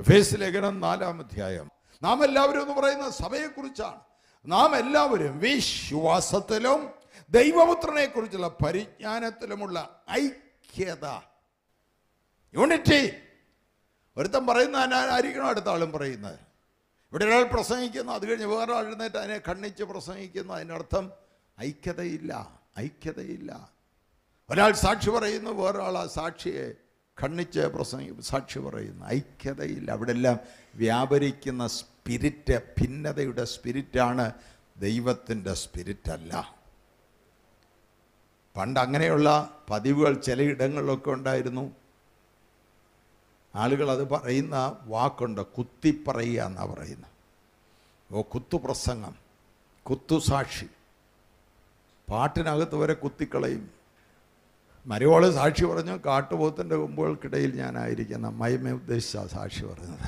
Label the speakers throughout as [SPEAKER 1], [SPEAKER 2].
[SPEAKER 1] എഫേസ് ലേഖനം നാലാം അധ്യായം നാം എല്ലാവരും എന്ന് പറയുന്ന സഭയെക്കുറിച്ചാണ് നാം എല്ലാവരും വിശ്വാസത്തിലും ദൈവപുത്രനെ കുറിച്ചുള്ള പരിജ്ഞാനത്തിലുമുള്ള ഐക്യത യൂണിറ്റി ഒരുത്തൻ പറയുന്ന ആരാ- ആയിരിക്കണം അടുത്ത ആളും പറയുന്നത് ഇവിടെ ഒരാൾ പ്രസംഗിക്കുന്നു അത് കഴിഞ്ഞ് വേറെ ആൾ എഴുന്നേറ്റ് അതിനെ ഖണ്ഡിച്ച് പ്രസംഗിക്കുന്നു അതിനർത്ഥം ഐക്യതയില്ല ഐക്യതയില്ല ഒരാൾ സാക്ഷി പറയുന്നു വേറൊരാൾ ആ സാക്ഷിയെ ഖണ്ഡിച്ച് പ്രസംഗി സാക്ഷി പറയുന്നു ഐക്യതയില്ല അവിടെ എല്ലാം വ്യാപരിക്കുന്ന സ്പിരിറ്റ് ഭിന്നതയുടെ സ്പിരിറ്റാണ് ദൈവത്തിൻ്റെ സ്പിരിറ്റല്ല പണ്ട് അങ്ങനെയുള്ള പതിവുകൾ ചിലയിടങ്ങളിലൊക്കെ ഉണ്ടായിരുന്നു ആളുകൾ അത് പറയുന്ന വാക്കുണ്ട് കുത്തിപ്പറയുക എന്നാണ് പറയുന്നത് ഓ കുത്തുപ്രസംഗം കുത്തുസാക്ഷി പാട്ടിനകത്ത് വരെ കുത്തിക്കളയും മരുവോള് സാക്ഷി പറഞ്ഞു കാട്ടുപോത്തിൻ്റെ കൊമ്പുകൾക്കിടയിൽ ഞാനായിരിക്കുന്ന അമ്മായിമ്മ ഉദ്ദേശിച്ച സാക്ഷി പറഞ്ഞത്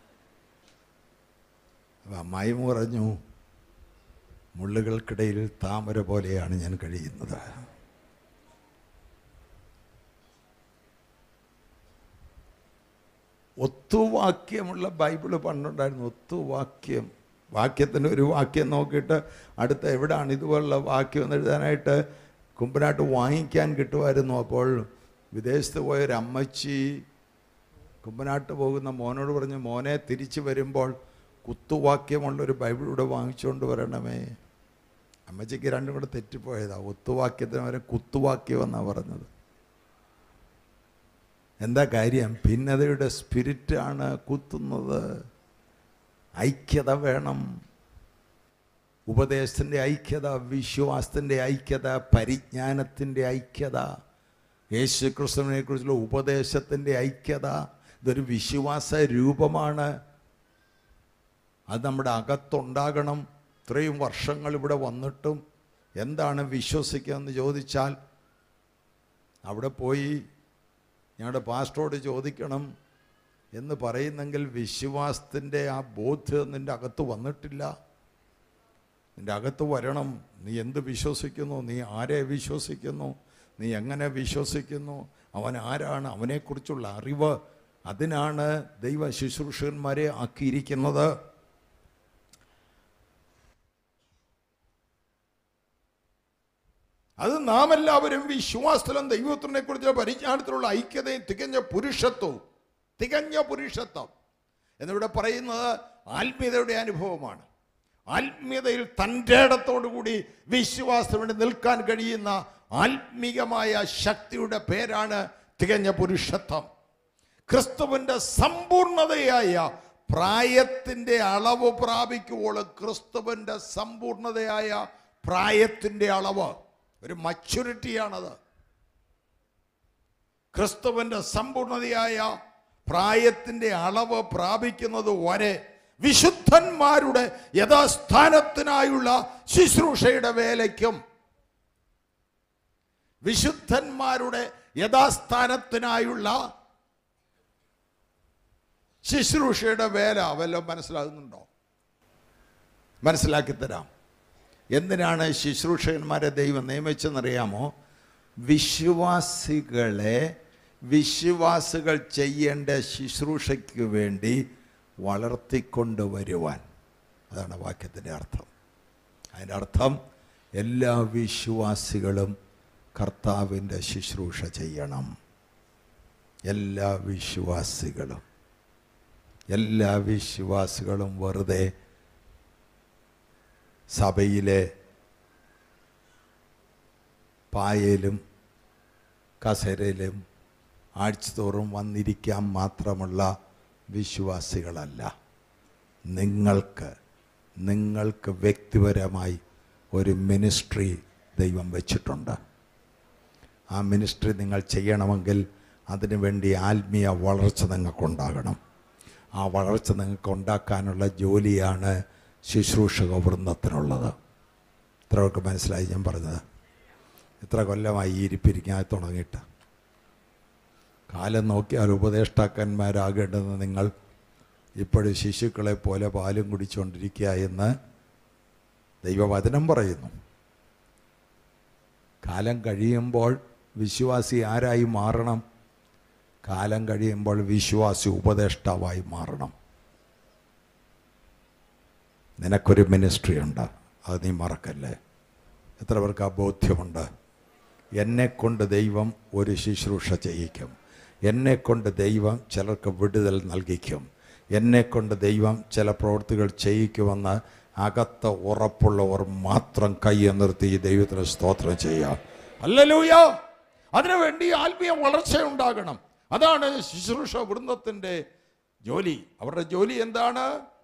[SPEAKER 1] അപ്പം അമ്മായിമ്മ പറഞ്ഞു മുള്ളുകൾക്കിടയിൽ താമര പോലെയാണ് ഞാൻ കഴിയുന്നത് ഒത്തുവാക്യമുള്ള ബൈബിള് പണ്ടുണ്ടായിരുന്നു ഒത്തുവാക്യം വാക്യത്തിന് ഒരു വാക്യം നോക്കിയിട്ട് അടുത്ത എവിടാണ് ഇതുപോലുള്ള വാക്യം എന്ന് എഴുതാനായിട്ട് കുമ്പനാട്ട് വാങ്ങിക്കാൻ കിട്ടുമായിരുന്നു അപ്പോൾ വിദേശത്ത് പോയൊരു അമ്മച്ചി കുമ്പനാട്ട് പോകുന്ന മോനോട് പറഞ്ഞു മോനെ തിരിച്ചു വരുമ്പോൾ കുത്തുവാക്യമുള്ളൊരു ബൈബിളൂടെ വാങ്ങിച്ചുകൊണ്ട് വരണമേ അമ്മച്ചിക്ക് രണ്ടും കൂടെ തെറ്റിപ്പോയതാ ഒത്തുവാക്യത്തിന് വരെ കുത്തുവാക്യം എന്നാണ് പറഞ്ഞത് എന്താ കാര്യം ഭിന്നതയുടെ സ്പിരിറ്റാണ് കുത്തുന്നത് ഐക്യത വേണം ഉപദേശത്തിൻ്റെ ഐക്യത വിശ്വാസത്തിൻ്റെ ഐക്യത പരിജ്ഞാനത്തിൻ്റെ ഐക്യത യേശു ക്രിസ്തുവിനെ കുറിച്ചുള്ള ഉപദേശത്തിൻ്റെ ഐക്യത ഇതൊരു വിശ്വാസ രൂപമാണ് അത് നമ്മുടെ അകത്തുണ്ടാകണം ഇത്രയും വർഷങ്ങൾ ഇവിടെ വന്നിട്ടും എന്താണ് വിശ്വസിക്കുക എന്ന് ചോദിച്ചാൽ അവിടെ പോയി ഞങ്ങളുടെ പാസ്റ്ററോട് ചോദിക്കണം എന്ന് പറയുന്നെങ്കിൽ വിശ്വാസത്തിൻ്റെ ആ ബോധ്യം നിൻ്റെ അകത്ത് വന്നിട്ടില്ല നിൻ്റെ അകത്ത് വരണം നീ എന്ത് വിശ്വസിക്കുന്നു നീ ആരെ വിശ്വസിക്കുന്നു നീ എങ്ങനെ വിശ്വസിക്കുന്നു അവൻ ആരാണ് അവനെക്കുറിച്ചുള്ള അറിവ് അതിനാണ് ദൈവ ശുശ്രൂഷകന്മാരെ ആക്കിയിരിക്കുന്നത് അത് നാം എല്ലാവരും വിശ്വാസത്തിലും ദൈവത്തിനെ കുറിച്ചുള്ള പരിജ്ഞാനത്തിലുള്ള ഐക്യതയും തികഞ്ഞ പുരുഷത്വവും തികഞ്ഞ പുരുഷത്വം എന്നിവിടെ പറയുന്നത് ആത്മീയതയുടെ അനുഭവമാണ് ആത്മീയതയിൽ തൻ്റെ ഇടത്തോടുകൂടി വിശ്വാസത്തിന് വേണ്ടി നിൽക്കാൻ കഴിയുന്ന ആത്മീകമായ ശക്തിയുടെ പേരാണ് തികഞ്ഞ പുരുഷത്വം ക്രിസ്തുവിൻ്റെ സമ്പൂർണതയായ പ്രായത്തിൻ്റെ അളവ് പ്രാപിക്കുമ്പോൾ ക്രിസ്തുവിൻ്റെ സമ്പൂർണതയായ പ്രായത്തിൻ്റെ അളവ് ഒരു മച്യൂരിറ്റിയാണത് ക്രിസ്തുവിൻ്റെ സമ്പൂർണതയായ പ്രായത്തിൻ്റെ അളവ് പ്രാപിക്കുന്നത് വരെ വിശുദ്ധന്മാരുടെ യഥാസ്ഥാനത്തിനായുള്ള ശുശ്രൂഷയുടെ വേലയ്ക്കും വിശുദ്ധന്മാരുടെ യഥാസ്ഥാനത്തിനായുള്ള ശുശ്രൂഷയുടെ വേല വല്ലതും മനസ്സിലാകുന്നുണ്ടോ മനസ്സിലാക്കി തരാം എന്തിനാണ് ശുശ്രൂഷകന്മാരെ ദൈവം നിയമിച്ചെന്നറിയാമോ വിശ്വാസികളെ വിശ്വാസികൾ ചെയ്യേണ്ട ശുശ്രൂഷയ്ക്ക് വേണ്ടി വളർത്തിക്കൊണ്ടുവരുവാൻ അതാണ് വാക്യത്തിൻ്റെ അർത്ഥം അതിൻ്റെ അർത്ഥം എല്ലാ വിശ്വാസികളും കർത്താവിൻ്റെ ശുശ്രൂഷ ചെയ്യണം എല്ലാ വിശ്വാസികളും എല്ലാ വിശ്വാസികളും വെറുതെ സഭയിലെ പായലും കസേരയിലും ആഴ്ചതോറും വന്നിരിക്കാൻ മാത്രമുള്ള വിശ്വാസികളല്ല നിങ്ങൾക്ക് നിങ്ങൾക്ക് വ്യക്തിപരമായി ഒരു മിനിസ്ട്രി ദൈവം വെച്ചിട്ടുണ്ട് ആ മിനിസ്ട്രി നിങ്ങൾ ചെയ്യണമെങ്കിൽ അതിനുവേണ്ടി ആത്മീയ വളർച്ച നിങ്ങൾക്കുണ്ടാകണം ആ വളർച്ച നിങ്ങൾക്ക് ഉണ്ടാക്കാനുള്ള ജോലിയാണ് ശുശ്രൂഷക വൃന്ദത്തിനുള്ളത് ഇത്രയൊക്കെ മനസ്സിലായി ഞാൻ പറഞ്ഞത് ഇത്ര കൊല്ലമായി ഈ ഇരിപ്പിരിക്കാൻ തുടങ്ങിയിട്ട് കാലം നോക്കിയാൽ ഉപദേഷ്ടാക്കന്മാരാകേണ്ടത് നിങ്ങൾ ഇപ്പോഴും ശിശുക്കളെ പോലെ പാലും കുടിച്ചുകൊണ്ടിരിക്കുക എന്ന് ദൈവവചനം പറയുന്നു കാലം കഴിയുമ്പോൾ വിശ്വാസി ആരായി മാറണം കാലം കഴിയുമ്പോൾ വിശ്വാസി ഉപദേഷ്ടാവായി മാറണം നിനക്കൊരു മിനിസ്ട്രി ഉണ്ട് അത് നീ മറക്കല്ലേ എത്ര പേർക്ക് ആ ബോധ്യമുണ്ട് എന്നെക്കൊണ്ട് ദൈവം ഒരു ശുശ്രൂഷ ചെയ്യിക്കും എന്നെക്കൊണ്ട് ദൈവം ചിലർക്ക് വിടുതൽ നൽകിക്കും എന്നെക്കൊണ്ട് ദൈവം ചില പ്രവൃത്തികൾ ചെയ്യിക്കുമെന്ന് അകത്ത ഉറപ്പുള്ളവർ മാത്രം കൈ നിർത്തി ഈ ദൈവത്തിന് സ്തോത്രം ചെയ്യാം അല്ലലൂയ അതിനുവേണ്ടി ആത്മീയ വളർച്ച ഉണ്ടാകണം അതാണ് ശുശ്രൂഷ വൃന്ദത്തിൻ്റെ ജോലി അവരുടെ ജോലി എന്താണ്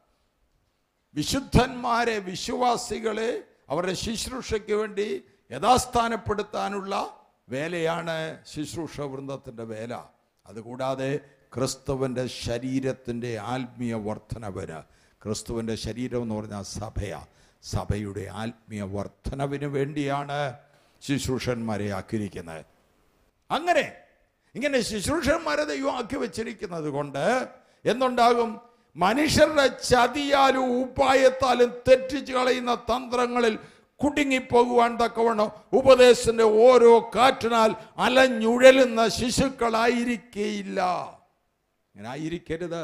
[SPEAKER 1] വിശുദ്ധന്മാരെ വിശ്വാസികളെ അവരുടെ ശുശ്രൂഷയ്ക്ക് വേണ്ടി യഥാസ്ഥാനപ്പെടുത്താനുള്ള വേലയാണ് ശുശ്രൂഷ വൃന്ദത്തിൻ്റെ വേല അതുകൂടാതെ ക്രിസ്തുവിൻ്റെ ശരീരത്തിൻ്റെ ആത്മീയ വർധനവിന് ക്രിസ്തുവിൻ്റെ ശരീരം എന്ന് പറഞ്ഞാൽ സഭയാ സഭയുടെ ആത്മീയ വർധനവിന് വേണ്ടിയാണ് ശുശ്രൂഷന്മാരെ ആക്കിയിരിക്കുന്നത് അങ്ങനെ ഇങ്ങനെ ശുശ്രൂഷന്മാരെ ദൈവം ആക്കി വെച്ചിരിക്കുന്നത് കൊണ്ട് എന്തുണ്ടാകും മനുഷ്യരുടെ ചതിയാലും ഉപായത്താലും തെറ്റിച്ച് കളയുന്ന തന്ത്രങ്ങളിൽ കുടുങ്ങിപ്പോകുവാൻ തക്കവണ്ണം ഉപദേശത്തിന്റെ ഓരോ കാറ്റിനാൽ അലഞ്ഞുഴലുന്ന ശിശുക്കളായിരിക്കേയില്ല ഇങ്ങനെ ആയിരിക്കരുത്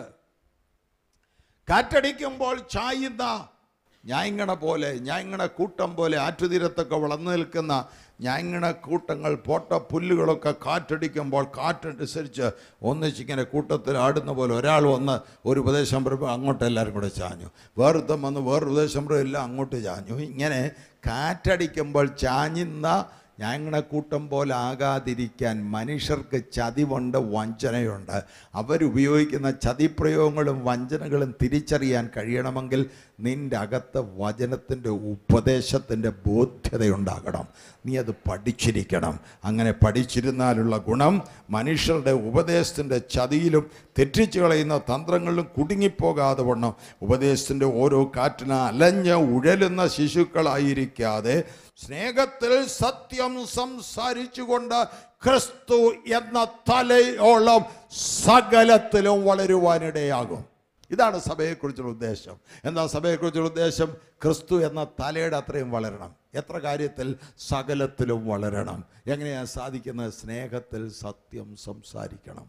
[SPEAKER 1] കാറ്റടിക്കുമ്പോൾ ചായുന്ന ഞായങ്ങണ പോലെ ഞായങ്ങണ കൂട്ടം പോലെ ആറ്റുതീരത്തൊക്കെ വളർന്നു നിൽക്കുന്ന ഞായങ്ങണ കൂട്ടങ്ങൾ പോട്ട പുല്ലുകളൊക്കെ കാറ്റടിക്കുമ്പോൾ കാറ്റനുസരിച്ച് ഒന്നിച്ചിങ്ങനെ കൂട്ടത്തിൽ ആടുന്ന പോലെ ഒരാൾ വന്ന് ഒരു ഉപദേശം പറയുമ്പോൾ അങ്ങോട്ട് എല്ലാവരും കൂടെ ചാഞ്ഞു വേറൊരുത്തം വന്ന് വേറൊരു ഉപദേശം പറയും എല്ലാം അങ്ങോട്ട് ചാഞ്ഞു ഇങ്ങനെ കാറ്റടിക്കുമ്പോൾ ചാഞ്ഞുന്ന ഞാങ്ങണക്കൂട്ടം പോലെ ആകാതിരിക്കാൻ മനുഷ്യർക്ക് ചതിവുണ്ട് വഞ്ചനയുണ്ട് അവരുപയോഗിക്കുന്ന ചതിപ്രയോഗങ്ങളും വഞ്ചനകളും തിരിച്ചറിയാൻ കഴിയണമെങ്കിൽ നിൻ്റെ അകത്ത് വചനത്തിൻ്റെ ഉപദേശത്തിൻ്റെ ബോധ്യതയുണ്ടാകണം നീ അത് പഠിച്ചിരിക്കണം അങ്ങനെ പഠിച്ചിരുന്നാലുള്ള ഗുണം മനുഷ്യരുടെ ഉപദേശത്തിൻ്റെ ചതിയിലും തെറ്റിച്ചു കളയുന്ന തന്ത്രങ്ങളിലും കുടുങ്ങിപ്പോകാതെ വണ്ണം ഉപദേശത്തിൻ്റെ ഓരോ കാറ്റിന് അലഞ്ഞ് ഉഴലുന്ന ശിശുക്കളായിരിക്കാതെ സ്നേഹത്തിൽ സത്യം സംസാരിച്ചുകൊണ്ട് ക്രിസ്തു എന്ന തലയോളം സകലത്തിലും വളരുവാനിടയാകും ഇതാണ് സഭയെക്കുറിച്ചുള്ള ഉദ്ദേശം എന്താ സഭയെക്കുറിച്ചുള്ള ഉദ്ദേശം ക്രിസ്തു എന്ന തലയുടെ അത്രയും വളരണം എത്ര കാര്യത്തിൽ സകലത്തിലും വളരണം എങ്ങനെയാണ് സാധിക്കുന്നത് സ്നേഹത്തിൽ സത്യം സംസാരിക്കണം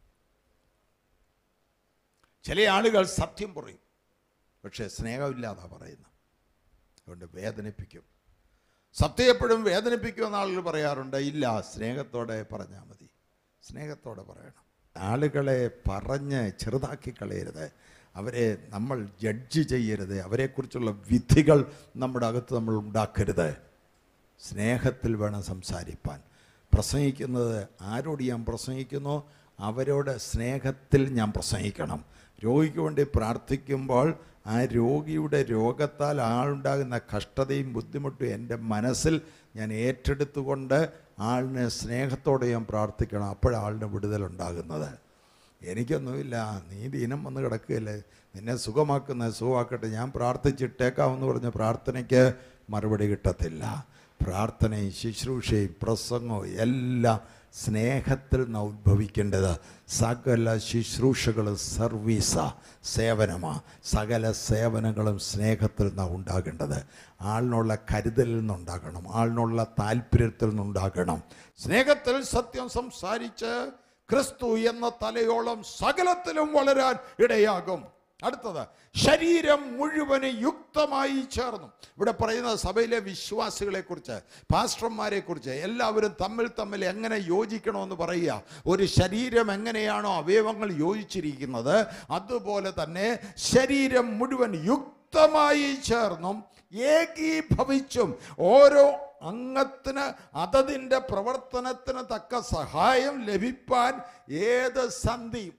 [SPEAKER 1] ചില ആളുകൾ സത്യം പറയും പക്ഷേ സ്നേഹമില്ലാതാ പറയുന്നത് അതുകൊണ്ട് വേദനിപ്പിക്കും സത്യം എപ്പോഴും വേദനിപ്പിക്കുമെന്ന് ആളുകൾ പറയാറുണ്ട് ഇല്ല സ്നേഹത്തോടെ പറഞ്ഞാൽ മതി സ്നേഹത്തോടെ പറയണം ആളുകളെ പറഞ്ഞ് ചെറുതാക്കി കളയരുത് അവരെ നമ്മൾ ജഡ്ജ് ചെയ്യരുത് അവരെക്കുറിച്ചുള്ള വിധികൾ നമ്മുടെ അകത്ത് നമ്മൾ ഉണ്ടാക്കരുത് സ്നേഹത്തിൽ വേണം സംസാരിപ്പാൻ പ്രസംഗിക്കുന്നത് ആരോട് ഞാൻ പ്രസംഗിക്കുന്നു അവരോട് സ്നേഹത്തിൽ ഞാൻ പ്രസംഗിക്കണം രോഗിക്ക് വേണ്ടി പ്രാർത്ഥിക്കുമ്പോൾ ആ രോഗിയുടെ രോഗത്താൽ ആളുണ്ടാകുന്ന കഷ്ടതയും ബുദ്ധിമുട്ടും എൻ്റെ മനസ്സിൽ ഞാൻ ഏറ്റെടുത്തുകൊണ്ട് ആളിനെ സ്നേഹത്തോടെ ഞാൻ പ്രാർത്ഥിക്കണം അപ്പോഴാളിന് വിടുതലുണ്ടാകുന്നത് എനിക്കൊന്നുമില്ല നീ ദീനം വന്ന് കിടക്കുകയല്ലേ നിന്നെ സുഖമാക്കുന്ന സുഖമാക്കട്ടെ ഞാൻ പ്രാർത്ഥിച്ചിട്ടേക്കാമെന്ന് പറഞ്ഞ പ്രാർത്ഥനയ്ക്ക് മറുപടി കിട്ടത്തില്ല പ്രാർത്ഥനയും ശുശ്രൂഷയും പ്രസംഗവും എല്ലാം സ്നേഹത്തിൽ നിന്ന് ഉദ്ഭവിക്കേണ്ടത് സകല ശുശ്രൂഷകളും സർവീസാ സേവനമാ സകല സേവനങ്ങളും സ്നേഹത്തിൽ നിന്നാണ് ഉണ്ടാകേണ്ടത് ആളിനുള്ള കരുതലിൽ നിന്നുണ്ടാകണം ആളിനുള്ള താല്പര്യത്തിൽ നിന്നുണ്ടാകണം സ്നേഹത്തിൽ സത്യം സംസാരിച്ച് ക്രിസ്തു എന്ന തലയോളം സകലത്തിലും വളരാൻ ഇടയാകും അടുത്തത് ശരീരം മുഴുവന് യുക്തമായി ചേർന്നു ഇവിടെ പറയുന്നത് സഭയിലെ വിശ്വാസികളെ കുറിച്ച് പാസ്റ്റർമാരെ കുറിച്ച് എല്ലാവരും തമ്മിൽ തമ്മിൽ എങ്ങനെ യോജിക്കണമെന്ന് പറയുക ഒരു ശരീരം എങ്ങനെയാണോ അവയവങ്ങൾ യോജിച്ചിരിക്കുന്നത് അതുപോലെ തന്നെ ശരീരം മുഴുവൻ യുക്തമായി ചേർന്നും ഏകീഭവിച്ചും ഓരോ അംഗത്തിന് അതതിൻ്റെ പ്രവർത്തനത്തിന് തക്ക സഹായം ലഭിപ്പാൻ ഏത് സന്ധിയും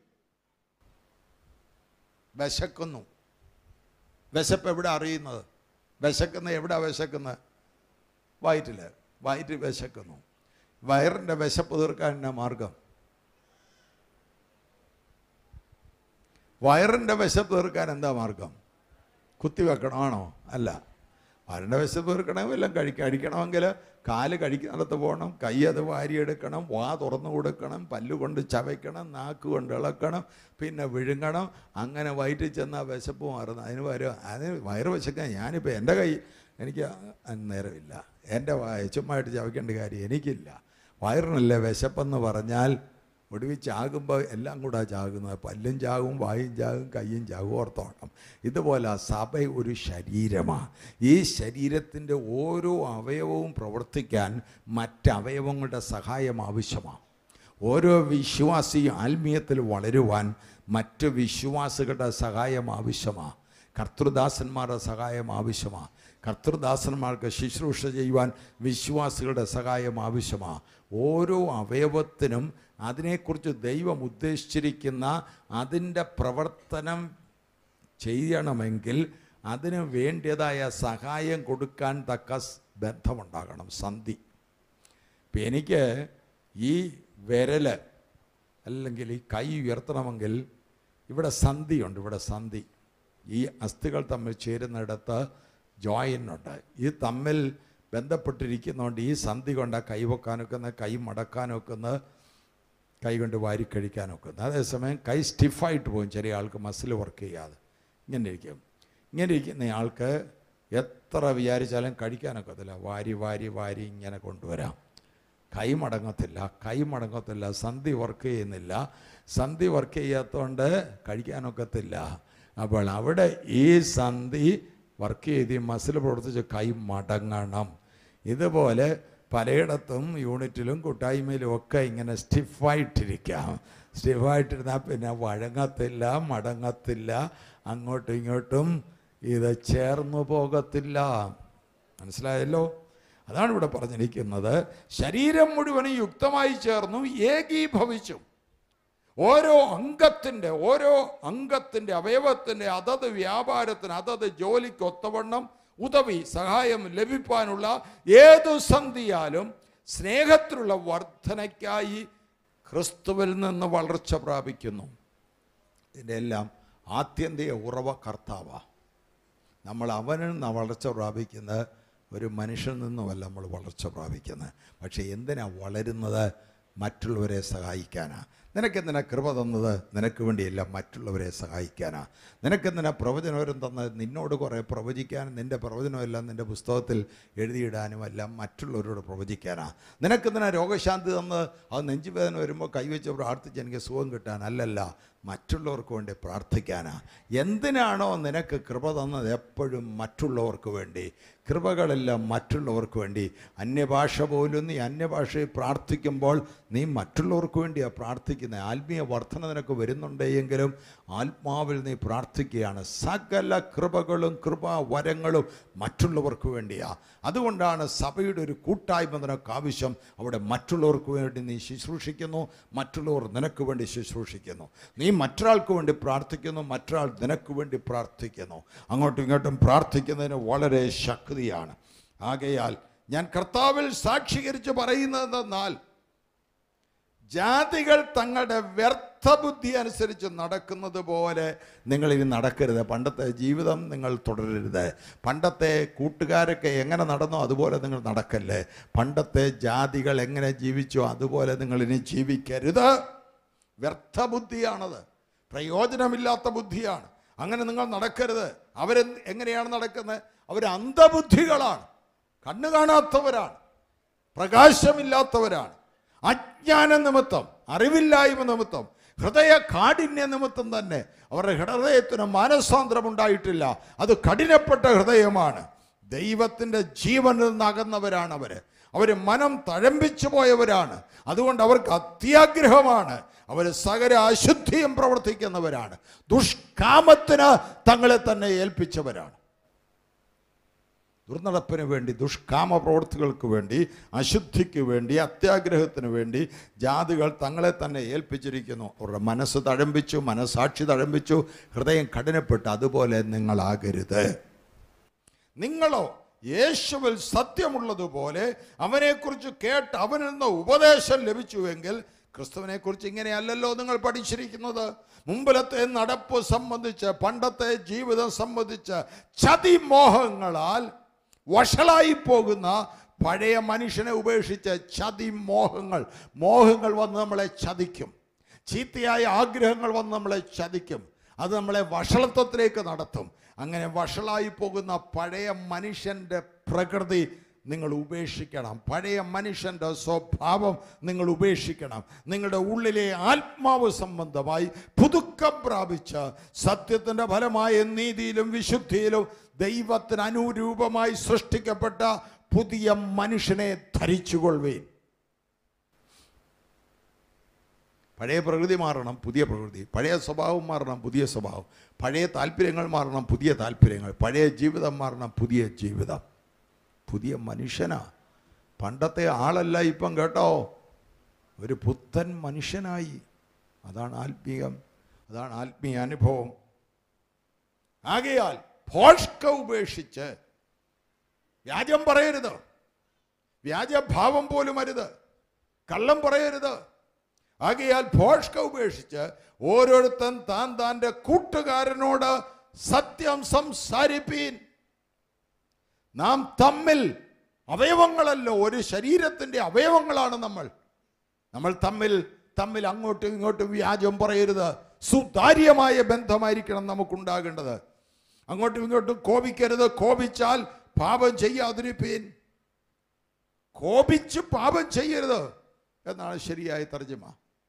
[SPEAKER 1] വിശക്കുന്നു വിശപ്പ് എവിടെ അറിയുന്നത് വിശക്കുന്ന എവിടെ വിശക്കുന്നത് വയറ്റിൽ വയറ്റിൽ വിശക്കുന്നു വയറിൻ്റെ വിശപ്പ് തീർക്കാൻ എന്നാ മാർഗം വയറിൻ്റെ വിശപ്പ് തീർക്കാൻ എന്താ മാർഗം കുത്തിവെക്കണമാണോ അല്ല വയറിൻ്റെ വിശപ്പ് തീർക്കണമെങ്കിൽ എല്ലാം കഴിക്കുക കഴിക്കണമെങ്കിൽ കാല് കഴിക്കുന്നിടത്ത് പോകണം കൈ അത് വാരിയെടുക്കണം വാ തുറന്നു കൊടുക്കണം പല്ലുകൊണ്ട് ചവയ്ക്കണം നാക്ക് കൊണ്ട് ഇളക്കണം പിന്നെ വിഴുങ്ങണം അങ്ങനെ വയറ്റിൽ ചെന്നാൽ വിശപ്പ് മാറുന്നു അതിന് വരും അതിന് വയറ് വിശക്കാൻ ഞാനിപ്പോൾ എൻ്റെ കൈ എനിക്ക് അതിന് നേരമില്ല എൻ്റെ വായ ചുമ്മായിട്ട് ചവയ്ക്കേണ്ട കാര്യം എനിക്കില്ല വയറിനല്ലേ വിശപ്പെന്ന് പറഞ്ഞാൽ ഒടുവിൽ ചാകുമ്പോൾ എല്ലാം കൂടെ ചാകുന്നത് പല്ലും ചാകും വായും ചാകും കയ്യും ചാകും ഓർത്തോണം ഇതുപോലെ സഭ ഒരു ശരീരമാണ് ഈ ശരീരത്തിൻ്റെ ഓരോ അവയവവും പ്രവർത്തിക്കാൻ മറ്റവയവങ്ങളുടെ സഹായം ആവശ്യമാണ് ഓരോ വിശ്വാസിയും ആത്മീയത്തിൽ വളരുവാൻ മറ്റ് വിശ്വാസികളുടെ സഹായം ആവശ്യമാണ് കർത്തൃദാസന്മാരുടെ സഹായം ആവശ്യമാണ് കർത്തൃദാസന്മാർക്ക് ശുശ്രൂഷ ചെയ്യുവാൻ വിശ്വാസികളുടെ സഹായം ആവശ്യമാണ് ഓരോ അവയവത്തിനും അതിനെക്കുറിച്ച് ദൈവം ഉദ്ദേശിച്ചിരിക്കുന്ന അതിൻ്റെ പ്രവർത്തനം ചെയ്യണമെങ്കിൽ അതിന് വേണ്ടിയതായ സഹായം കൊടുക്കാൻ തക്ക സ് ബന്ധമുണ്ടാകണം സന്ധി ഇപ്പം എനിക്ക് ഈ വിരൽ അല്ലെങ്കിൽ ഈ കൈ ഉയർത്തണമെങ്കിൽ ഇവിടെ സന്ധിയുണ്ട് ഇവിടെ സന്ധി ഈ അസ്ഥികൾ തമ്മിൽ ചേരുന്നിടത്ത് ജോയിനുണ്ട് ഈ തമ്മിൽ ബന്ധപ്പെട്ടിരിക്കുന്നതുകൊണ്ട് ഈ സന്ധി കൊണ്ട് കൈ വെക്കാനൊക്കുന്ന കൈ മടക്കാനൊക്കുന്ന കൈ കൊണ്ട് വാരി കഴിക്കാനൊക്കുന്ന അതേസമയം കൈ സ്റ്റിഫായിട്ട് പോകും ചെറിയ ആൾക്ക് മസിൽ വർക്ക് ചെയ്യാതെ ഇങ്ങനെ ഇരിക്കും ഇങ്ങനെ ഇരിക്കുന്ന ആൾക്ക് എത്ര വിചാരിച്ചാലും കഴിക്കാനൊക്കത്തില്ല വാരി വാരി വാരി ഇങ്ങനെ കൊണ്ടുവരാം കൈ മടങ്ങത്തില്ല കൈ മടങ്ങത്തില്ല സന്ധി വർക്ക് ചെയ്യുന്നില്ല സന്ധി വർക്ക് ചെയ്യാത്തതുകൊണ്ട് കഴിക്കാനൊക്കത്തില്ല അപ്പോൾ അവിടെ ഈ സന്ധി വർക്ക് ചെയ്ത് ഈ മസിൽ പ്രവർത്തിച്ച് കൈ മടങ്ങണം ഇതുപോലെ പലയിടത്തും യൂണിറ്റിലും കൂട്ടായ്മയിലും ഒക്കെ ഇങ്ങനെ സ്റ്റിഫായിട്ടിരിക്കാം സ്റ്റിഫായിട്ടിരുന്നാൽ പിന്നെ വഴങ്ങത്തില്ല മടങ്ങത്തില്ല അങ്ങോട്ടും ഇങ്ങോട്ടും ഇത് ചേർന്നു പോകത്തില്ല മനസ്സിലായല്ലോ അതാണ് ഇവിടെ പറഞ്ഞിരിക്കുന്നത് ശരീരം മുഴുവനും യുക്തമായി ചേർന്നു ഏകീഭവിച്ചു ഓരോ അംഗത്തിൻ്റെ ഓരോ അംഗത്തിൻ്റെ അവയവത്തിൻ്റെ അതത് വ്യാപാരത്തിന് അതത് ജോലിക്ക് ഒത്തവണ്ണം ഉദവി സഹായം ലഭിക്കാനുള്ള ഏതു സന്ധിയാലും സ്നേഹത്തിലുള്ള വർധനയ്ക്കായി ക്രിസ്തുവിൽ നിന്ന് വളർച്ച പ്രാപിക്കുന്നു ഇതിൻ്റെ എല്ലാം ആത്യന്തിക ഉറവ കർത്താവാണ് നമ്മൾ അവനിൽ നിന്ന് വളർച്ച പ്രാപിക്കുന്നത് ഒരു മനുഷ്യനിൽ നിന്നുമല്ല നമ്മൾ വളർച്ച പ്രാപിക്കുന്നത് പക്ഷേ എന്തിനാ വളരുന്നത് മറ്റുള്ളവരെ സഹായിക്കാനാ നിനക്കെന്തിനാ കൃപ തന്നത് നിനക്ക് വേണ്ടിയല്ല മറ്റുള്ളവരെ സഹായിക്കാനാ നിനക്കെന്തിനാ പ്രവചനവരം തന്നത് നിന്നോട് കുറേ പ്രവചിക്കാനും നിൻ്റെ പ്രവചനമെല്ലാം നിൻ്റെ പുസ്തകത്തിൽ എഴുതിയിടാനും എല്ലാം മറ്റുള്ളവരോട് പ്രവചിക്കാനാ നിനക്കെന്തിനാ രോഗശാന്തി തന്നത് അത് നെഞ്ചുവേദന വരുമ്പോൾ കൈവച്ച് പ്രാർത്ഥിച്ച് എനിക്ക് സുഖം കിട്ടാൻ അല്ലല്ല മറ്റുള്ളവർക്ക് വേണ്ടി പ്രാർത്ഥിക്കാനാ എന്തിനാണോ നിനക്ക് കൃപ തന്നത് എപ്പോഴും മറ്റുള്ളവർക്ക് വേണ്ടി കൃപകളെല്ലാം മറ്റുള്ളവർക്ക് വേണ്ടി അന്യഭാഷ പോലും നീ അന്യഭാഷയിൽ പ്രാർത്ഥിക്കുമ്പോൾ നീ മറ്റുള്ളവർക്ക് വേണ്ടിയാണ് പ്രാർത്ഥിക്കുന്നത് ആത്മീയ വർധന നിനക്ക് വരുന്നുണ്ടെങ്കിലും ആത്മാവിൽ നീ പ്രാർത്ഥിക്കുകയാണ് സകല കൃപകളും കൃപാ വരങ്ങളും മറ്റുള്ളവർക്ക് വേണ്ടിയാ അതുകൊണ്ടാണ് സഭയുടെ ഒരു കൂട്ടായ്മ നിനക്ക് ആവശ്യം അവിടെ മറ്റുള്ളവർക്ക് വേണ്ടി നീ ശുശ്രൂഷിക്കുന്നു മറ്റുള്ളവർ നിനക്ക് വേണ്ടി ശുശ്രൂഷിക്കുന്നു നീ മറ്റൊരാൾക്ക് വേണ്ടി പ്രാർത്ഥിക്കുന്നു മറ്റൊരാൾ നിനക്ക് വേണ്ടി പ്രാർത്ഥിക്കുന്നു അങ്ങോട്ടും ഇങ്ങോട്ടും പ്രാർത്ഥിക്കുന്നതിന് വളരെ ശക്തിയാണ് ആകയാൽ ഞാൻ കർത്താവിൽ സാക്ഷീകരിച്ച് പറയുന്നതെന്നാൽ ജാതികൾ തങ്ങളുടെ വ്യർത്ഥ ബുദ്ധി അനുസരിച്ച് നടക്കുന്നത് പോലെ നിങ്ങൾ ഇനി നടക്കരുത് പണ്ടത്തെ ജീവിതം നിങ്ങൾ തുടരരുത് പണ്ടത്തെ കൂട്ടുകാരൊക്കെ എങ്ങനെ നടന്നോ അതുപോലെ നിങ്ങൾ നടക്കല്ലേ പണ്ടത്തെ ജാതികൾ എങ്ങനെ ജീവിച്ചോ അതുപോലെ നിങ്ങൾ ഇനി ജീവിക്കരുത് വ്യർത്ഥ ബുദ്ധിയാണത് പ്രയോജനമില്ലാത്ത ബുദ്ധിയാണ് അങ്ങനെ നിങ്ങൾ നടക്കരുത് അവരെ എങ്ങനെയാണ് നടക്കുന്നത് അവർ അന്ധബുദ്ധികളാണ് കണ്ണു കാണാത്തവരാണ് പ്രകാശമില്ലാത്തവരാണ് അജ്ഞാന നിമിത്തം അറിവില്ലായ്മ നിമിത്തം ഹൃദയ കാഠിന്യ നിമിത്തം തന്നെ അവരുടെ ഹൃദയത്തിന് മാനസാന്തരം ഉണ്ടായിട്ടില്ല അത് കഠിനപ്പെട്ട ഹൃദയമാണ് ദൈവത്തിൻ്റെ ജീവനിൽ നിന്ന് അകന്നവരാണ് അവർ അവർ മനം തഴമ്പിച്ചു പോയവരാണ് അതുകൊണ്ട് അവർക്ക് അത്യാഗ്രഹമാണ് അവർ സകല അശുദ്ധിയും പ്രവർത്തിക്കുന്നവരാണ് ദുഷ്കാമത്തിന് തങ്ങളെ തന്നെ ഏൽപ്പിച്ചവരാണ് ദുർനടപ്പിന് വേണ്ടി ദുഷ്കാമ പ്രവൃത്തികൾക്ക് വേണ്ടി അശുദ്ധിക്ക് വേണ്ടി അത്യാഗ്രഹത്തിന് വേണ്ടി ജാതികൾ തങ്ങളെ തന്നെ ഏൽപ്പിച്ചിരിക്കുന്നു അവരുടെ മനസ്സ് തഴമ്പിച്ചു മനസ്സാക്ഷി തഴമ്പിച്ചു ഹൃദയം കഠിനപ്പെട്ടു അതുപോലെ നിങ്ങളാകരുത് നിങ്ങളോ യേശുവിൽ സത്യമുള്ളതുപോലെ അവനെക്കുറിച്ച് കേട്ട് അവനിൽ നിന്ന് ഉപദേശം ലഭിച്ചുവെങ്കിൽ ക്രിസ്തുവിനെക്കുറിച്ച് ഇങ്ങനെയല്ലല്ലോ നിങ്ങൾ പഠിച്ചിരിക്കുന്നത് മുമ്പിലത്തെ നടപ്പ് സംബന്ധിച്ച് പണ്ടത്തെ ജീവിതം സംബന്ധിച്ച് ചതിമോഹങ്ങളാൽ വഷളായി പോകുന്ന പഴയ മനുഷ്യനെ ഉപേക്ഷിച്ച് ചതിമോഹങ്ങൾ മോഹങ്ങൾ വന്ന് നമ്മളെ ചതിക്കും ചീത്തയായ ആഗ്രഹങ്ങൾ വന്ന് നമ്മളെ ചതിക്കും അത് നമ്മളെ വഷളത്വത്തിലേക്ക് നടത്തും അങ്ങനെ വഷളായി പോകുന്ന പഴയ മനുഷ്യൻ്റെ പ്രകൃതി നിങ്ങൾ ഉപേക്ഷിക്കണം പഴയ മനുഷ്യൻ്റെ സ്വഭാവം നിങ്ങൾ ഉപേക്ഷിക്കണം നിങ്ങളുടെ ഉള്ളിലെ ആത്മാവ് സംബന്ധമായി പുതുക്കം പ്രാപിച്ച സത്യത്തിൻ്റെ ഫലമായ നീതിയിലും വിശുദ്ധിയിലും ദൈവത്തിന് അനുരൂപമായി സൃഷ്ടിക്കപ്പെട്ട പുതിയ മനുഷ്യനെ ധരിച്ചുകൊള്ളുവേൻ പഴയ പ്രകൃതി മാറണം പുതിയ പ്രകൃതി പഴയ സ്വഭാവം മാറണം പുതിയ സ്വഭാവം പഴയ താല്പര്യങ്ങൾ മാറണം പുതിയ താല്പര്യങ്ങൾ പഴയ ജീവിതം മാറണം പുതിയ ജീവിതം പുതിയ മനുഷ്യനാ പണ്ടത്തെ ആളല്ല ഇപ്പം കേട്ടോ ഒരു പുത്തൻ മനുഷ്യനായി അതാണ് ആത്മീയം അതാണ് ആത്മീയ അനുഭവം ആകയാൽ ഭോഷ്ക ഉപേക്ഷിച്ച് വ്യാജം പറയരുത് വ്യാജഭാവം പോലും അരുത് കള്ളം പറയരുത് ആകയാൽ ഭോഷ്ക ഉപേക്ഷിച്ച് ഓരോരുത്തൻ താൻ താൻ്റെ കൂട്ടുകാരനോട് സത്യം സംസാരിപ്പീൻ നാം തമ്മിൽ അവയവങ്ങളല്ലോ ഒരു ശരീരത്തിൻ്റെ അവയവങ്ങളാണ് നമ്മൾ നമ്മൾ തമ്മിൽ തമ്മിൽ അങ്ങോട്ടും ഇങ്ങോട്ടും വ്യാജം പറയരുത് സുതാര്യമായ ബന്ധമായിരിക്കണം നമുക്കുണ്ടാകേണ്ടത് അങ്ങോട്ടും ഇങ്ങോട്ടും കോപിക്കരുത് കോപിച്ചാൽ പാപം ചെയ്യാതിരിപ്പീൻ കോപിച്ച് പാപം ചെയ്യരുത് എന്നാണ് ശരിയായ തർജ്ജമ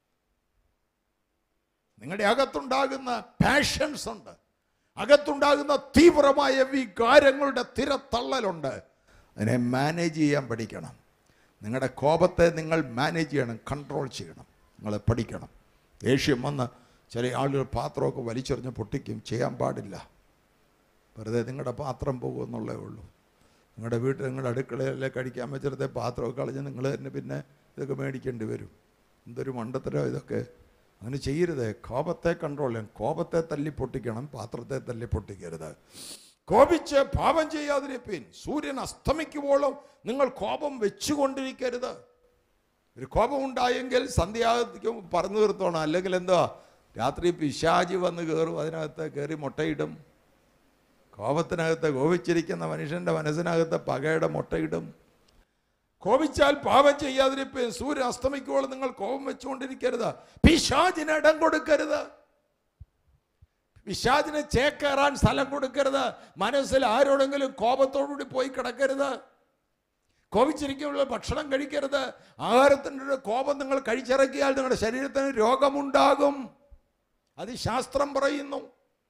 [SPEAKER 1] നിങ്ങളുടെ അകത്തുണ്ടാകുന്ന പാഷൻസ് ഉണ്ട് അകത്തുണ്ടാകുന്ന തീവ്രമായ വികാരങ്ങളുടെ തിരത്തള്ളലുണ്ട് അതിനെ മാനേജ് ചെയ്യാൻ പഠിക്കണം നിങ്ങളുടെ കോപത്തെ നിങ്ങൾ മാനേജ് ചെയ്യണം കൺട്രോൾ ചെയ്യണം നിങ്ങൾ പഠിക്കണം ദേഷ്യം വന്ന് ചില ആളുകൾ പാത്രമൊക്കെ വലിച്ചെറിഞ്ഞ് പൊട്ടിക്കും ചെയ്യാൻ പാടില്ല വെറുതെ നിങ്ങളുടെ പാത്രം പോകുമെന്നുള്ളേ ഉള്ളൂ നിങ്ങളുടെ വീട്ടിൽ നിങ്ങളുടെ അടുക്കളയിലെ കഴിക്കാൻ വെച്ചിടത്തെ പാത്രമൊക്കെ കളഞ്ഞ് നിങ്ങൾ തന്നെ പിന്നെ ഇതൊക്കെ മേടിക്കേണ്ടി വരും എന്തൊരു മണ്ടത്തരോ ഇതൊക്കെ അങ്ങനെ ചെയ്യരുത് കോപത്തെ കൺട്രോൾ ചെയ്യണം കോപത്തെ തല്ലി പൊട്ടിക്കണം പാത്രത്തെ തല്ലി പൊട്ടിക്കരുത് കോപിച്ച് പാപം ചെയ്യാതിരിപ്പീൻ സൂര്യൻ അസ്തമിക്കുമ്പോഴും നിങ്ങൾ കോപം വെച്ചുകൊണ്ടിരിക്കരുത് ഒരു കോപം ഉണ്ടായെങ്കിൽ സന്ധ്യാദിക്കും പറഞ്ഞു തീർത്തോണം അല്ലെങ്കിൽ എന്താ രാത്രി പിശാചി വന്ന് കയറും അതിനകത്ത് കയറി മുട്ടയിടും കോപത്തിനകത്ത് കോപിച്ചിരിക്കുന്ന മനുഷ്യന്റെ മനസ്സിനകത്ത് പകയുടെ മുട്ടയിടും കോപിച്ചാൽ പാപം ചെയ്യാതിരിപ്പേൻ സൂര്യൻ അസ്തമിക്കുമ്പോൾ നിങ്ങൾ കോപം വെച്ചുകൊണ്ടിരിക്കരുത് പിശാചിന് ഇടം കൊടുക്കരുത് പിശാചിന് ചേക്കേറാൻ സ്ഥലം കൊടുക്കരുത് മനസ്സിൽ ആരോടെങ്കിലും കോപത്തോടുകൂടി പോയി കിടക്കരുത് കോപിച്ചിരിക്കുമ്പോൾ ഭക്ഷണം കഴിക്കരുത് ആഹാരത്തിൻ്റെ ഒരു കോപം നിങ്ങൾ കഴിച്ചിറക്കിയാൽ നിങ്ങളുടെ ശരീരത്തിന് രോഗമുണ്ടാകും അത് ശാസ്ത്രം പറയുന്നു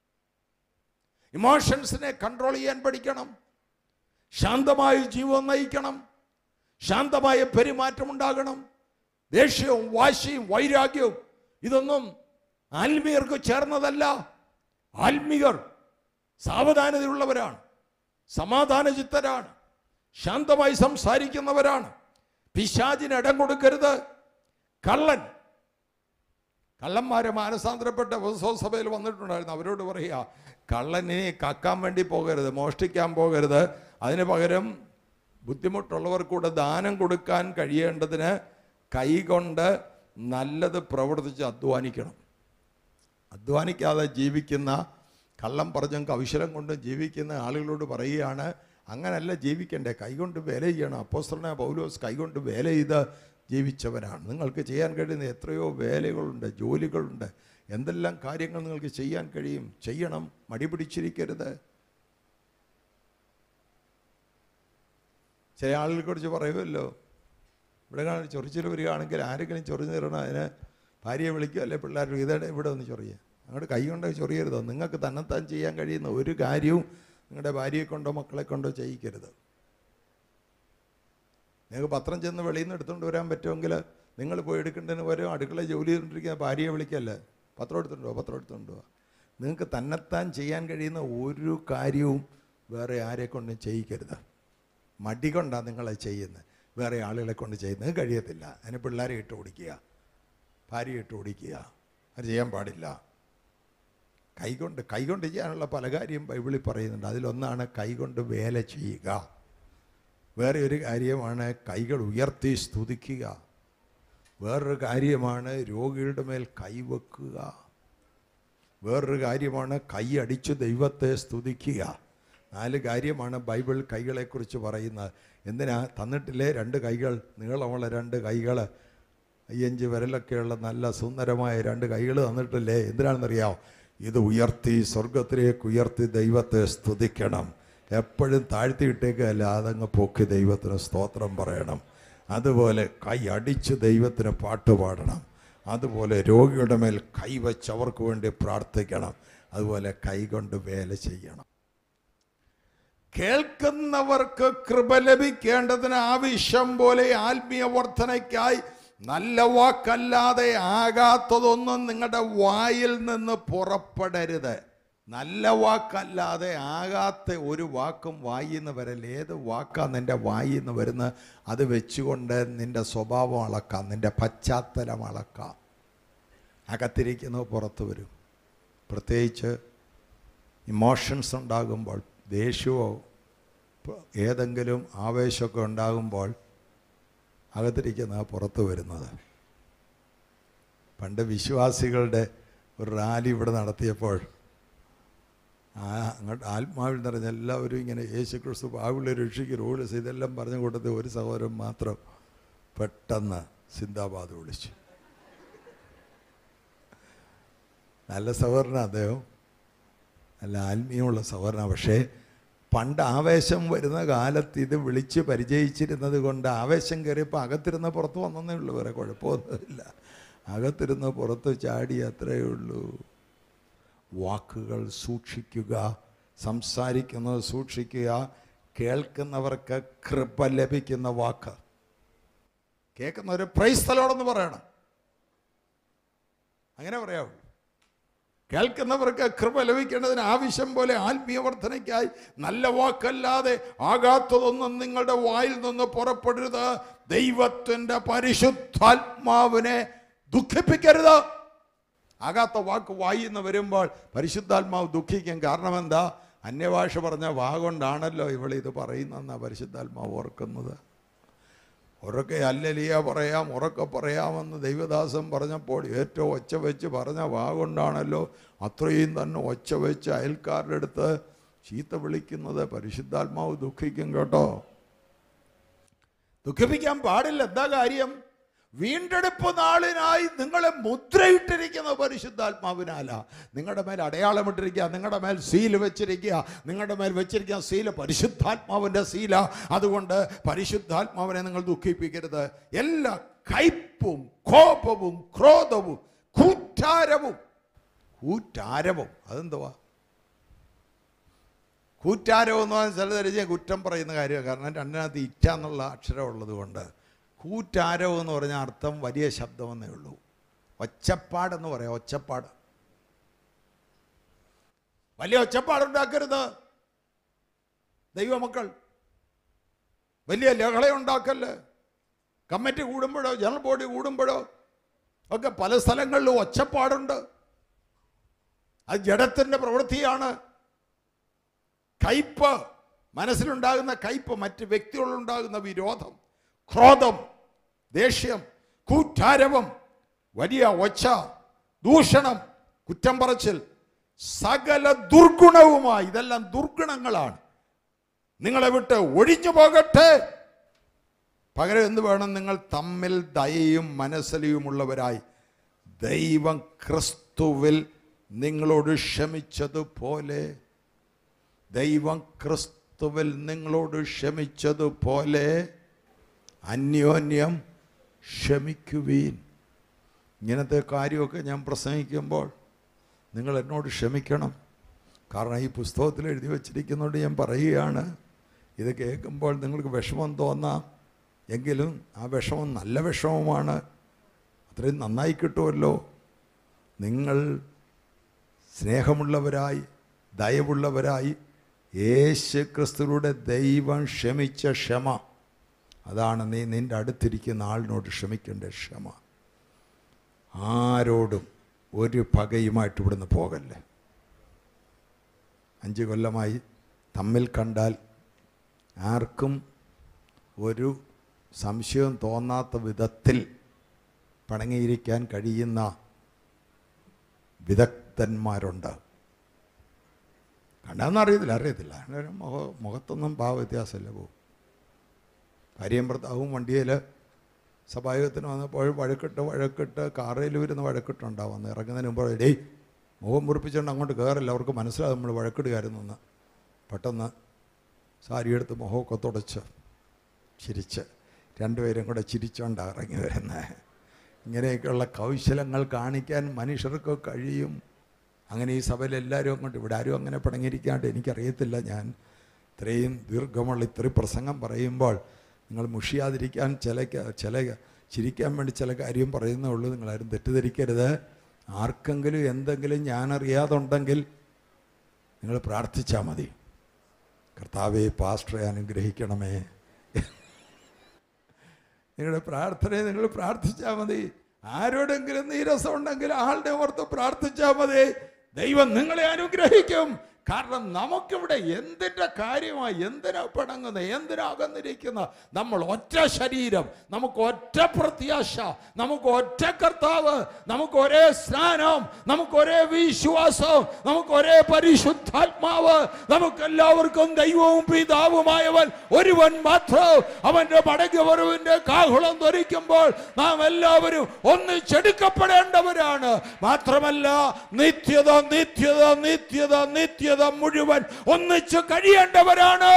[SPEAKER 1] ഇമോഷൻസിനെ കൺട്രോൾ ചെയ്യാൻ പഠിക്കണം ശാന്തമായ ജീവിതം നയിക്കണം ശാന്തമായ പെരുമാറ്റം ഉണ്ടാകണം ദേഷ്യവും വാശിയും വൈരാഗ്യവും ഇതൊന്നും ആത്മീയർക്ക് ചേർന്നതല്ല ആത്മീയർ സാവധാനതയുള്ളവരാണ് സമാധാനചിത്തരാണ് ശാന്തമായി സംസാരിക്കുന്നവരാണ് പിശാചിന് ഇടം കൊടുക്കരുത് കള്ളൻ കള്ളന്മാരെ മാനസാന്തരപ്പെട്ട സഭയിൽ വന്നിട്ടുണ്ടായിരുന്നു അവരോട് പറയുക കള്ളനെ കക്കാൻ വേണ്ടി പോകരുത് മോഷ്ടിക്കാൻ പോകരുത് അതിന് പകരം ബുദ്ധിമുട്ടുള്ളവർക്കൂടെ ദാനം കൊടുക്കാൻ കഴിയേണ്ടതിന് കൈകൊണ്ട് നല്ലത് പ്രവർത്തിച്ച് അധ്വാനിക്കണം അധ്വാനിക്കാതെ ജീവിക്കുന്ന കള്ളം പറഞ്ഞും കൗശലം കൊണ്ട് ജീവിക്കുന്ന ആളുകളോട് പറയുകയാണ് അങ്ങനല്ല ജീവിക്കണ്ടേ കൈകൊണ്ട് വേല ചെയ്യണം അപ്പോസ്തലനായ പൗലോസ് കൈകൊണ്ട് വേല ചെയ്ത് ജീവിച്ചവരാണ് നിങ്ങൾക്ക് ചെയ്യാൻ കഴിയുന്ന എത്രയോ വേലകളുണ്ട് ജോലികളുണ്ട് എന്തെല്ലാം കാര്യങ്ങൾ നിങ്ങൾക്ക് ചെയ്യാൻ കഴിയും ചെയ്യണം മടി പിടിച്ചിരിക്കരുത് ചില ആളുകളെ കുറിച്ച് പറയുമല്ലോ ഇവിടെ കാണാൻ ചൊറിച്ചിൽ വരികയാണെങ്കിൽ ആരെങ്കിലും ചൊറിഞ്ഞു തരണം അതിന് ഭാര്യയെ വിളിക്കുക അല്ലെ പിള്ളേർ ഇതേ ഇവിടെ ഒന്ന് ചൊറിയുക അങ്ങോട്ട് കൈ കൊണ്ട് ചൊറിയരുതോ നിങ്ങൾക്ക് തന്നെത്താൻ ചെയ്യാൻ കഴിയുന്ന ഒരു കാര്യവും നിങ്ങളുടെ ഭാര്യയെ കൊണ്ടോ മക്കളെ കൊണ്ടോ ചെയ്യിക്കരുത് നിങ്ങൾക്ക് പത്രം ചെന്ന് വെളിയിൽ നിന്ന് എടുത്തുകൊണ്ട് വരാൻ പറ്റുമെങ്കിൽ നിങ്ങൾ പോയി എടുക്കേണ്ടതിന് പകരം അടുക്കള ജോലി ചെയ്തുകൊണ്ടിരിക്കുന്ന ഭാര്യയെ വിളിക്കല്ലേ പത്രം എടുത്തുണ്ടോ പത്രം എടുത്തുണ്ടോ നിങ്ങൾക്ക് തന്നെത്താൻ ചെയ്യാൻ കഴിയുന്ന ഒരു കാര്യവും വേറെ ആരെ കൊണ്ടും ചെയ്യിക്കരുത് മടി കൊണ്ടാണ് നിങ്ങളെ ചെയ്യുന്നത് വേറെ ആളുകളെ കൊണ്ട് ചെയ്യുന്നത് കഴിയത്തില്ല അതിന് പിള്ളേരെ ഇട്ട് ഓടിക്കുക ഭാര്യ ഇട്ട് ഓടിക്കുക അത് ചെയ്യാൻ പാടില്ല കൈകൊണ്ട് കൈകൊണ്ട് ചെയ്യാനുള്ള പല കാര്യം ബൈബിളിൽ പറയുന്നുണ്ട് അതിലൊന്നാണ് കൈകൊണ്ട് വേല ചെയ്യുക വേറെ ഒരു കാര്യമാണ് കൈകൾ ഉയർത്തി സ്തുതിക്കുക വേറൊരു കാര്യമാണ് രോഗികളുടെ മേൽ കൈവെക്കുക വേറൊരു കാര്യമാണ് കൈ അടിച്ച് ദൈവത്തെ സ്തുതിക്കുക നാല് കാര്യമാണ് ബൈബിൾ കൈകളെക്കുറിച്ച് പറയുന്നത് എന്തിനാ തന്നിട്ടില്ലേ രണ്ട് കൈകൾ നീളമുള്ള രണ്ട് കൈകൾ അയ്യഞ്ച് വിരലൊക്കെയുള്ള നല്ല സുന്ദരമായ രണ്ട് കൈകൾ തന്നിട്ടില്ലേ എന്തിനാണെന്നറിയാമോ ഇത് ഉയർത്തി സ്വർഗത്തിലേക്ക് ഉയർത്തി ദൈവത്തെ സ്തുതിക്കണം എപ്പോഴും താഴ്ത്തിയിട്ടേക്കല്ല അതങ്ങ് പൊക്കി ദൈവത്തിന് സ്തോത്രം പറയണം അതുപോലെ കൈ അടിച്ച് ദൈവത്തിന് പാട്ട് പാടണം അതുപോലെ രോഗിയുടെ മേൽ കൈവച്ച് അവർക്ക് വേണ്ടി പ്രാർത്ഥിക്കണം അതുപോലെ കൈകൊണ്ട് വേല ചെയ്യണം കേൾക്കുന്നവർക്ക് കൃപ ലഭിക്കേണ്ടതിന് ആവശ്യം പോലെ ആത്മീയ വർധനയ്ക്കായി നല്ല വാക്കല്ലാതെ ആകാത്തതൊന്നും നിങ്ങളുടെ വായിൽ നിന്ന് പുറപ്പെടരുത് നല്ല വാക്കല്ലാതെ ആകാത്ത ഒരു വാക്കും വായിൽ നിന്ന് വരല്ല ഏത് വാക്കാ നിൻ്റെ വായിൽ നിന്ന് വരുന്നത് അത് വെച്ചുകൊണ്ട് നിൻ്റെ സ്വഭാവം അളക്കാം നിൻ്റെ പശ്ചാത്തലം അളക്കാം അകത്തിരിക്കുന്നത് പുറത്ത് വരും പ്രത്യേകിച്ച് ഇമോഷൻസ് ഉണ്ടാകുമ്പോൾ ദേഷ്യമോ പ- ഏതെങ്കിലും ആവേശമൊക്കെ ഉണ്ടാകുമ്പോൾ അകത്തിരിക്കുന്ന പുറത്ത് വരുന്നത് പണ്ട് വിശ്വാസികളുടെ ഒരു റാലി ഇവിടെ നടത്തിയപ്പോൾ ആ അങ്ങോട്ട് ആത്മാവിൽ നിറഞ്ഞ എല്ലാവരും ഇങ്ങനെ യേശു ക്രിസ്തു ബാബുള്ള രക്ഷിക്ക് റൂൾസ് ഇതെല്ലാം പറഞ്ഞു കൊടുത്ത് ഒരു സഹോദരൻ മാത്രം പെട്ടെന്ന് സിന്ദാബാദ് വിളിച്ചു നല്ല സഹോദരനാണ് അദ്ദേഹം നല്ല ആത്മീയമുള്ള സഹോദരന പക്ഷേ പണ്ട് ആവേശം വരുന്ന കാലത്ത് ഇത് വിളിച്ച് പരിചയിച്ചിരുന്നത് കൊണ്ട് ആവേശം കയറിയപ്പോൾ അകത്തിരുന്ന പുറത്ത് വന്നേ ഉള്ളൂ വേറെ കുഴപ്പമൊന്നുമില്ല അകത്തിരുന്ന് പുറത്ത് ചാടി അത്രയേ ഉള്ളൂ വാക്കുകൾ സൂക്ഷിക്കുക സംസാരിക്കുന്നത് സൂക്ഷിക്കുക കേൾക്കുന്നവർക്ക് കൃപ ലഭിക്കുന്ന വാക്ക് കേൾക്കുന്നവർ പ്രൈസ്ഥലോടെന്ന് പറയണം അങ്ങനെ പറയാവൂ കേൾക്കുന്നവർക്ക് കൃപ ലഭിക്കേണ്ടതിന് ആവശ്യം പോലെ ആത്മീയ വർധനയ്ക്കായി നല്ല വാക്കല്ലാതെ ആകാത്തതൊന്നും നിങ്ങളുടെ വായിൽ നിന്ന് പുറപ്പെടരുത് ദൈവത്തിൻ്റെ പരിശുദ്ധാത്മാവിനെ ദുഃഖിപ്പിക്കരുത് ആകാത്ത വാക്ക് വായിൽ നിന്ന് വരുമ്പോൾ പരിശുദ്ധാത്മാവ് ദുഃഖിക്കും കാരണം എന്താ അന്യഭാഷ പറഞ്ഞ വാ കൊണ്ടാണല്ലോ ഇവൾ ഇത് പറയുന്നതെന്നാണ് പരിശുദ്ധാത്മാവ് ഓർക്കുന്നത് ഉറക്കെ അല്ലലിയ പറയാം ഉറക്കെ പറയാമെന്ന് ദൈവദാസൻ പറഞ്ഞപ്പോൾ ഏറ്റവും ഒച്ച വെച്ച് പറഞ്ഞ വാ കൊണ്ടാണല്ലോ അത്രയും തന്നെ ഒച്ച വെച്ച് അയൽക്കാരുടെ അടുത്ത് ചീത്ത വിളിക്കുന്നത് പരിശുദ്ധാത്മാവ് ദുഃഖിക്കും കേട്ടോ ദുഃഖിപ്പിക്കാൻ പാടില്ല എന്താ കാര്യം വീണ്ടെടുപ്പ് നാളിനായി നിങ്ങളെ മുദ്രയിട്ടിരിക്കുന്ന പരിശുദ്ധാത്മാവിനാലാ നിങ്ങളുടെ മേൽ അടയാളമിട്ടിരിക്കുക നിങ്ങളുടെ മേൽ സീല് വെച്ചിരിക്കുക നിങ്ങളുടെ മേൽ വെച്ചിരിക്കുന്ന സീല് പരിശുദ്ധാത്മാവിൻ്റെ സീല അതുകൊണ്ട് പരിശുദ്ധാത്മാവിനെ നിങ്ങൾ ദുഃഖിപ്പിക്കരുത് എല്ലാ കയ്പും കോപവും ക്രോധവും കൂറ്റാരവും കൂറ്റാരവും അതെന്തുവാ കൂറ്റാരവും എന്ന് പറഞ്ഞാൽ ചില തരിച്ച കുറ്റം പറയുന്ന കാര്യമാണ് കാരണം രണ്ടിനകത്ത് ഇറ്റ എന്നുള്ള അക്ഷരം ഉള്ളത് കൊണ്ട് കൂറ്റാരവ് എന്ന് പറഞ്ഞ അർത്ഥം വലിയ ശബ്ദമെന്നേ ഉള്ളൂ ഒച്ചപ്പാടെന്ന് പറയാം ഒച്ചപ്പാട് വലിയ ഒച്ചപ്പാടുണ്ടാക്കരുത് ദൈവമക്കൾ വലിയ ലഹളയുണ്ടാക്കല്ല് കമ്മിറ്റി കൂടുമ്പോഴോ ജനറൽ ബോഡി കൂടുമ്പോഴോ ഒക്കെ പല സ്ഥലങ്ങളിലും ഒച്ചപ്പാടുണ്ട് അത് ജഡത്തിൻ്റെ പ്രവൃത്തിയാണ് കയ്പ് മനസ്സിലുണ്ടാകുന്ന കയ്പ് മറ്റ് വ്യക്തികളോടുണ്ടാകുന്ന വിരോധം ക്രോധം ദേഷ്യം കൂറ്റാരവം വലിയ ഒച്ച ദൂഷണം കുറ്റം പറച്ചിൽ സകല ദുർഗുണവുമായി ഇതെല്ലാം ദുർഗുണങ്ങളാണ് നിങ്ങളെ വിട്ട് ഒഴിഞ്ഞു പോകട്ടെ പകരം എന്ത് വേണം നിങ്ങൾ തമ്മിൽ ദയയും മനസ്സലിയുമുള്ളവരായി ദൈവം ക്രിസ്തുവിൽ നിങ്ങളോട് ക്ഷമിച്ചതുപോലെ ദൈവം ക്രിസ്തുവിൽ നിങ്ങളോട് ക്ഷമിച്ചതുപോലെ അന്യോന്യം ക്ഷമിക്കുവീൻ ഇങ്ങനത്തെ കാര്യമൊക്കെ ഞാൻ പ്രസംഗിക്കുമ്പോൾ നിങ്ങൾ എന്നോട് ക്ഷമിക്കണം കാരണം ഈ പുസ്തകത്തിൽ എഴുതി വച്ചിരിക്കുന്നതുകൊണ്ട് ഞാൻ പറയുകയാണ് ഇത് കേൾക്കുമ്പോൾ നിങ്ങൾക്ക് വിഷമം തോന്നാം എങ്കിലും ആ വിഷമം നല്ല വിഷമമാണ് അത്രയും നന്നായി കിട്ടുമല്ലോ നിങ്ങൾ സ്നേഹമുള്ളവരായി ദയവുള്ളവരായി യേശു ക്രിസ്തുവിലൂടെ ദൈവം ക്ഷമിച്ച ക്ഷമ അതാണ് നീ നിൻ്റെ അടുത്തിരിക്കുന്ന ആളിനോട് ക്ഷമിക്കേണ്ട ക്ഷമ ആരോടും ഒരു പകയുമായിട്ട് ഇവിടുന്ന് പോകല്ലേ അഞ്ച് കൊല്ലമായി തമ്മിൽ കണ്ടാൽ ആർക്കും ഒരു സംശയവും തോന്നാത്ത വിധത്തിൽ പിണങ്ങിയിരിക്കാൻ കഴിയുന്ന വിദഗ്ധന്മാരുണ്ട് കണ്ടാന്ന് അറിയത്തില്ല അറിയത്തില്ല അന്നേരം മുഖ മുഖത്തൊന്നും ഭാവ വ്യത്യാസമില്ല പോകും ഭാര്യയും ഭർത്താവും വണ്ടിയിൽ സഭായോഗത്തിന് വന്നപ്പോൾ വഴക്കിട്ട് വഴക്കിട്ട് കാറയിൽ വരുന്ന വഴക്കിട്ടുണ്ടാവും അന്ന് ഇറങ്ങുന്നതിന് മുമ്പ് ഡേയ് മുഖം മുറിപ്പിച്ചുകൊണ്ട് അങ്ങോട്ട് കയറില്ല അവർക്ക് മനസ്സിലാകും നമ്മൾ വഴക്കിടുകയായിരുന്നു എന്ന് പെട്ടെന്ന് സാരിയെടുത്ത് മുഖമൊക്കെ തുടച്ച് ചിരിച്ച് രണ്ടുപേരും കൂടെ ചിരിച്ചോണ്ടാണ് ഇറങ്ങി വരുന്നത് ഇങ്ങനെയൊക്കെയുള്ള കൗശലങ്ങൾ കാണിക്കാൻ മനുഷ്യർക്ക് കഴിയും അങ്ങനെ ഈ സഭയിൽ എല്ലാവരും അങ്ങോട്ട് ഇവിടെ ആരും അങ്ങനെ പിണങ്ങിയിരിക്കാണ്ട് എനിക്കറിയത്തില്ല ഞാൻ ഇത്രയും ദീർഘമുള്ള ഇത്രയും പ്രസംഗം പറയുമ്പോൾ നിങ്ങൾ മുഷിയാതിരിക്കാൻ ചില ചില ചിരിക്കാൻ വേണ്ടി ചില കാര്യം പറയുന്നേ ഉള്ളൂ നിങ്ങളാരും തെറ്റിദ്ധരിക്കരുത് ആർക്കെങ്കിലും എന്തെങ്കിലും ഞാൻ അറിയാതുണ്ടെങ്കിൽ നിങ്ങൾ പ്രാർത്ഥിച്ചാൽ മതി കർത്താവെ പാസ്റ്ററെ അനുഗ്രഹിക്കണമേ നിങ്ങളുടെ പ്രാർത്ഥനയെ നിങ്ങൾ പ്രാർത്ഥിച്ചാൽ മതി ആരോടെങ്കിലും നീരസം ഉണ്ടെങ്കിൽ ആളുടെ ഓർത്ത് പ്രാർത്ഥിച്ചാൽ മതി ദൈവം നിങ്ങളെ അനുഗ്രഹിക്കും കാരണം നമുക്കിവിടെ എന്തിൻ്റെ കാര്യമായി എന്തിനാ പിണങ്ങുന്നത് എന്തിനാ അകന്നിരിക്കുന്ന നമ്മൾ ഒറ്റ ശരീരം നമുക്ക് ഒറ്റ പ്രത്യാശ നമുക്ക് ഒറ്റ കർത്താവ് നമുക്ക് ഒരേ സ്നാനം നമുക്ക് ഒരേ വിശ്വാസം നമുക്ക് ഒരേ പരിശുദ്ധാത്മാവ് നമുക്ക് എല്ലാവർക്കും ദൈവവും പിതാവുമായവൻ ഒരുവൻ മാത്രം അവന്റെ മടങ്ങി വരവിന്റെ കാഹുളം ധരിക്കുമ്പോൾ നാം എല്ലാവരും ഒന്നിച്ചെടുക്കപ്പെടേണ്ടവരാണ് മാത്രമല്ല നിത്യത നിത്യത നിത്യത നിത്യത മുഴുവൻ ഒന്നിച്ച് കഴിയേണ്ടവരാണ്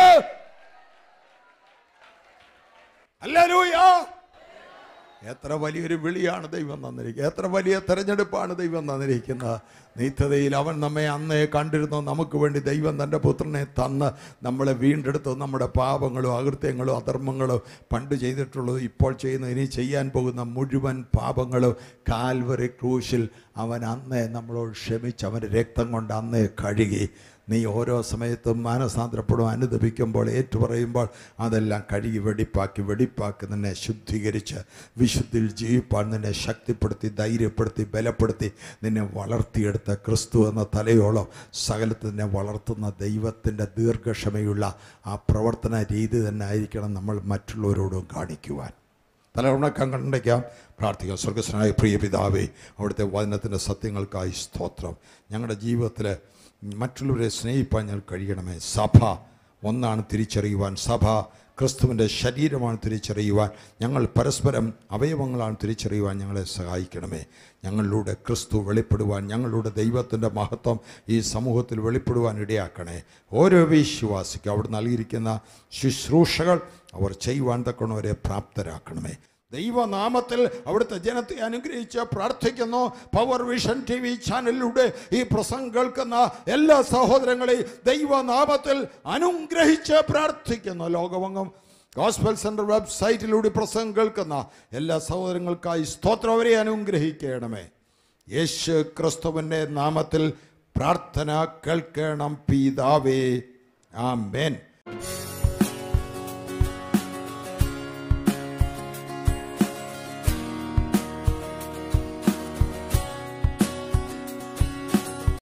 [SPEAKER 1] അല്ലൂയ എത്ര വലിയൊരു വിളിയാണ് ദൈവം തന്നിരിക്കുന്നത് എത്ര വലിയ തെരഞ്ഞെടുപ്പാണ് ദൈവം തന്നിരിക്കുന്നത് നീത്യതയിൽ അവൻ നമ്മെ അന്നേ കണ്ടിരുന്നു നമുക്ക് വേണ്ടി ദൈവം തൻ്റെ പുത്രനെ തന്ന് നമ്മളെ വീണ്ടെടുത്തു നമ്മുടെ പാപങ്ങളും അകൃത്യങ്ങളും അധർമ്മങ്ങളും പണ്ട് ചെയ്തിട്ടുള്ളത് ഇപ്പോൾ ചെയ്യുന്ന ഇനി ചെയ്യാൻ പോകുന്ന മുഴുവൻ പാപങ്ങളും കാൽവറി ക്രൂശിൽ അവൻ അന്നേ നമ്മളോട് ക്ഷമിച്ച് അവൻ്റെ രക്തം കൊണ്ട് അന്നേ കഴുകി നീ ഓരോ സമയത്തും മാനസാന്തരപ്പെടും അനുദപിക്കുമ്പോൾ ഏറ്റുപറയുമ്പോൾ അതെല്ലാം കഴുകി വെടിപ്പാക്കി വെടിപ്പാക്കി നിന്നെ ശുദ്ധീകരിച്ച് വിശുദ്ധിയിൽ ജീവിപ്പാൻ നിന്നെ ശക്തിപ്പെടുത്തി ധൈര്യപ്പെടുത്തി ബലപ്പെടുത്തി നിന്നെ വളർത്തിയെടുത്ത ക്രിസ്തു എന്ന തലയോളം സകലത്ത് നിന്നെ വളർത്തുന്ന ദൈവത്തിൻ്റെ ദീർഘക്ഷമയുള്ള ആ പ്രവർത്തന രീതി തന്നെ ആയിരിക്കണം നമ്മൾ മറ്റുള്ളവരോടും കാണിക്കുവാൻ തലമുണക്കം കണ്ടയ്ക്കാം പ്രാർത്ഥിക്കാം സ്വർഗസ്വനായ പ്രിയ പിതാവേ അവിടുത്തെ വചനത്തിൻ്റെ സത്യങ്ങൾക്കായി സ്തോത്രം ഞങ്ങളുടെ ജീവിതത്തിൽ മറ്റുള്ളവരെ സ്നേഹിപ്പാൻ ഞങ്ങൾ കഴിയണമേ സഭ ഒന്നാണ് തിരിച്ചറിയുവാൻ സഭ ക്രിസ്തുവിൻ്റെ ശരീരമാണ് തിരിച്ചറിയുവാൻ ഞങ്ങൾ പരസ്പരം അവയവങ്ങളാണ് തിരിച്ചറിയുവാൻ ഞങ്ങളെ സഹായിക്കണമേ ഞങ്ങളിലൂടെ ക്രിസ്തു വെളിപ്പെടുവാൻ ഞങ്ങളുടെ ദൈവത്തിൻ്റെ മഹത്വം ഈ സമൂഹത്തിൽ വെളിപ്പെടുവാൻ ഇടയാക്കണേ ഓരോ വിശ്വാസിക്കും അവിടെ നൽകിയിരിക്കുന്ന ശുശ്രൂഷകൾ അവർ ചെയ്യുവാൻ തക്കണവരെ പ്രാപ്തരാക്കണമേ ദൈവനാമത്തിൽ അവിടുത്തെ ജനത്തെ അനുഗ്രഹിച്ച് പ്രാർത്ഥിക്കുന്നു പവർ വിഷൻ ടി വി ചാനലിലൂടെ ഈ പ്രസംഗം കേൾക്കുന്ന എല്ലാ സഹോദരങ്ങളെയും ദൈവനാമത്തിൽ അനുഗ്രഹിച്ച് പ്രാർത്ഥിക്കുന്നു ലോകമെങ്ങും ഗോസ്ബൽ സെൻറ്റർ വെബ്സൈറ്റിലൂടെ പ്രസംഗം കേൾക്കുന്ന എല്ലാ സഹോദരങ്ങൾക്കായി സ്തോത്രം അവരെ അനുഗ്രഹിക്കണമേ യേശു ക്രിസ്തുവിൻ്റെ നാമത്തിൽ പ്രാർത്ഥന കേൾക്കണം പിതാവേ ആമേൻ